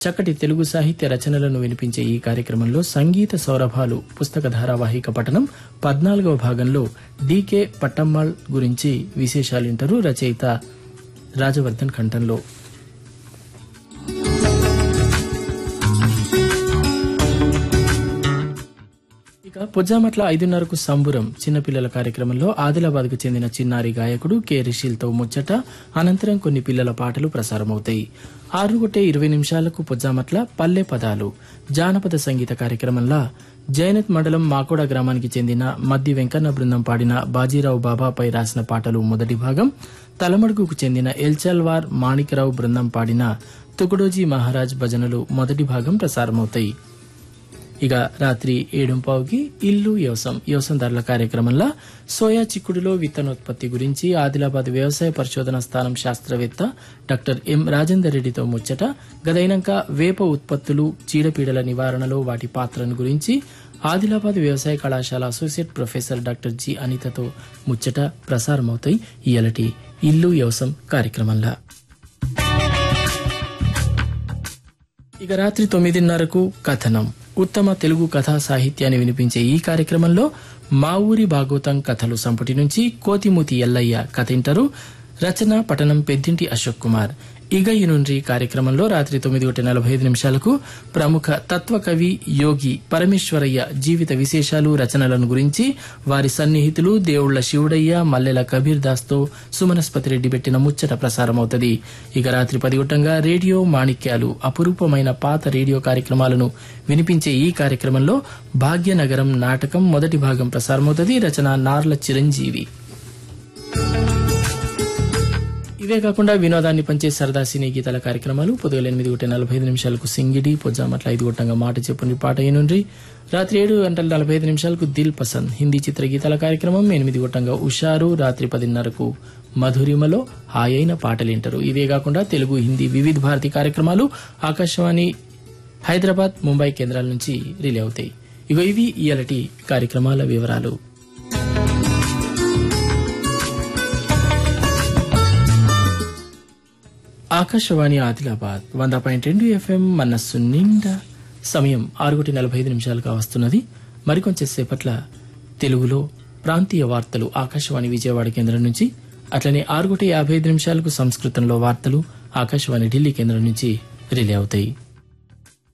చక్కటి తెలుగు సాహిత్య రచనలను వినిపించే ఈ కార్యక్రమంలో సంగీత సౌరభాలు పుస్తక ధారావాహిక పఠనం పద్నాలుగవ భాగంలో డీకే పట్టమ్మాళ్ గురించి విశేషాలింటారు రచయిత రాజవర్ధన్ కంఠంలో ఇక పొజ్జామట్ల ఐదున్నరకు సంబురం చిన్నపిల్లల కార్యక్రమంలో ఆదిలాబాద్ కు చెందిన చిన్నారి గాయకుడు కె రిషిల్తో ముచ్చట అనంతరం కొన్ని పిల్లల పాటలు ప్రసారమవుతాయి ఆరు గొట్టే ఇరవై నిమిషాలకు పొజ్జామట్ల పల్లె పదాలు జానపద సంగీత కార్యక్రమంలో జైనత్ మండలం మాకోడ గ్రామానికి చెందిన మద్ది వెంకన్న బృందం పాడిన బాజీరావు బాబాపై రాసిన పాటలు మొదటి భాగం తలమడుగుకు చెందిన ఎల్చల్వార్ మాణికరావు బృందం పాడిన తుకుడోజీ మహారాజ్ భజనలు మొదటి భాగం ప్రసారమవుతాయి ఇక రాత్రి ఏడుంపావుకి ఇల్లు వ్యవసాయం వ్యవసాయదారుల కార్యక్రమంలో సోయా చిక్కుడులో విత్తనోత్పత్తి గురించి ఆదిలాబాద్ వ్యవసాయ పరిశోధన స్థానం శాస్త్రవేత్త డాక్టర్ ఎం రాజేందర్ రెడ్డితో ముచ్చట గదైనాక వేప ఉత్పత్తులు చీడపీడల నివారణలో వాటి పాత్రను గురించి ఆదిలాబాద్ వ్యవసాయ కళాశాల అసోసియేట్ ప్రొఫెసర్ డాక్టర్ జి అనితతో ముచ్చట ప్రసారమవుతాయి ఇయలటి ఇల్లు వ్యవసాయం కార్యక్రమంలో ఇక రాత్రి తొమ్మిదిన్నరకు కథనం ఉత్తమ తెలుగు కథా సాహిత్యాన్ని వినిపించే ఈ కార్యక్రమంలో మా ఊరి భాగవతం కథలు సంపుటి నుంచి కోతిమూతి ఎల్లయ్య కథ ఇంటారు రచన పఠనం పెద్దింటి అశోక్ కుమార్ ఇగ ఈ నుండి కార్యక్రమంలో రాత్రి తొమ్మిది ఒకటి నలభై ఐదు నిమిషాలకు ప్రముఖ తత్వకవి యోగి పరమేశ్వరయ్య జీవిత విశేషాలు రచనలను గురించి వారి సన్నిహితులు దేవుళ్ల శివుడయ్య మల్లెల కబీర్ దాస్తో సుమనస్పతి రెడ్డి పెట్టిన ముచ్చట ప్రసారమవుతుంది ఇక రాత్రి పది గొట్టంగా రేడియో మాణిక్యాలు అపురూపమైన పాత రేడియో కార్యక్రమాలను వినిపించే ఈ కార్యక్రమంలో భాగ్యనగరం నాటకం మొదటి భాగం ప్రసారమవుతుంది రచన నార్ల చిరంజీవి ఇవే కాకుండా వినోదాన్ని పంచే సరదా సినీ గీతాల కార్యక్రమాలు పొద్దుగల ఎనిమిది ఒకటి నలభై ఐదు నిమిషాలకు సింగిడి పొజ్జామట్ల ఐదు గొట్టంగా మాట చెప్పుని పాట నుండి రాత్రి ఏడు గంటల నలభై ఐదు నిమిషాలకు దిల్ పసంద్ హిందీ చిత్ర గీతాల కార్యక్రమం ఎనిమిది గొట్టంగా ఉషారు రాత్రి పదిన్నరకు మధురిమలో హాయైన పాటలింటారు ఇవే కాకుండా తెలుగు హిందీ వివిధ భారతి కార్యక్రమాలు ఆకాశవాణి హైదరాబాద్ ముంబై కేంద్రాల నుంచి రిలే అవుతాయి ఇగో ఇవి ఇయలటి కార్యక్రమాల వివరాలు ఆకాశవాణి ఆదిలాబాద్ వంద పాయింట్ రెండు ఎఫ్ఎం మనస్సు నిండా సమయం ఆరు కోటి నలభై ఐదు నిమిషాలుగా వస్తున్నది మరికొంచెం సేపట్ల తెలుగులో ప్రాంతీయ వార్తలు ఆకాశవాణి విజయవాడ కేంద్రం నుంచి అట్లనే ఆరు కోటి యాభై ఐదు నిమిషాలకు సంస్కృతంలో వార్తలు ఆకాశవాణి ఢిల్లీ కేంద్రం నుంచి రిలే అవుతాయి